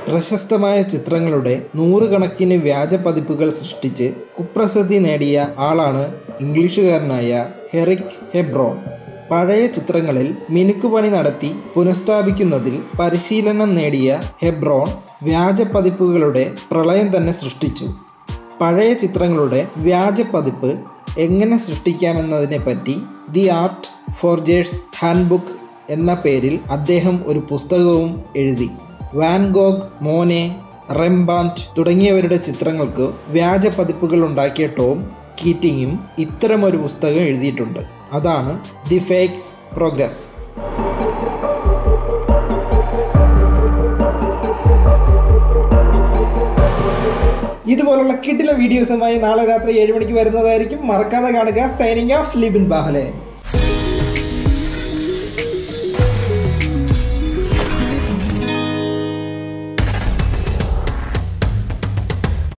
പ്രശസ്തമായ ചിത്രങ്ങളുടെ നൂറുകണക്കിന് വ്യാജ പതിപ്പുകൾ സൃഷ്ടിച്ച് കുപ്രസിദ്ധി നേടിയ ആളാണ് ഇംഗ്ലീഷുകാരനായ ഹെറിക് ഹെബ്രോൺ പഴയ ചിത്രങ്ങളിൽ മിനുക്കുപണി നടത്തി പുനഃസ്ഥാപിക്കുന്നതിൽ പരിശീലനം നേടിയ ഹെബ്രോൺ വ്യാജ പതിപ്പുകളുടെ പ്രളയം തന്നെ സൃഷ്ടിച്ചു പഴയ ചിത്രങ്ങളുടെ വ്യാജ പതിപ്പ് എങ്ങനെ സൃഷ്ടിക്കാമെന്നതിനെപ്പറ്റി ദി ആർട്ട് ഫോർജേഴ്സ് ഹാൻഡ്ബുക്ക് എന്ന പേരിൽ അദ്ദേഹം ഒരു പുസ്തകവും എഴുതി വാൻഗോഗ് മോനെ റെംബാൻറ്റ് തുടങ്ങിയവരുടെ ചിത്രങ്ങൾക്ക് വ്യാജ പതിപ്പുകൾ ഉണ്ടാക്കിയ ടോം കീറ്റിങ്ങും ഇത്തരമൊരു പുസ്തകം എഴുതിയിട്ടുണ്ട് അതാണ് ദി ഫേക്സ് പ്രോഗ്രസ് ഇതുപോലുള്ള കിട്ടിലെ വീഡിയോസുമായി നാളെ രാത്രി ഏഴ് മണിക്ക് വരുന്നതായിരിക്കും മറക്കാതെ കാണുക സൈനിങ് ഓഫ് ലിബിൻ ബാഹലെ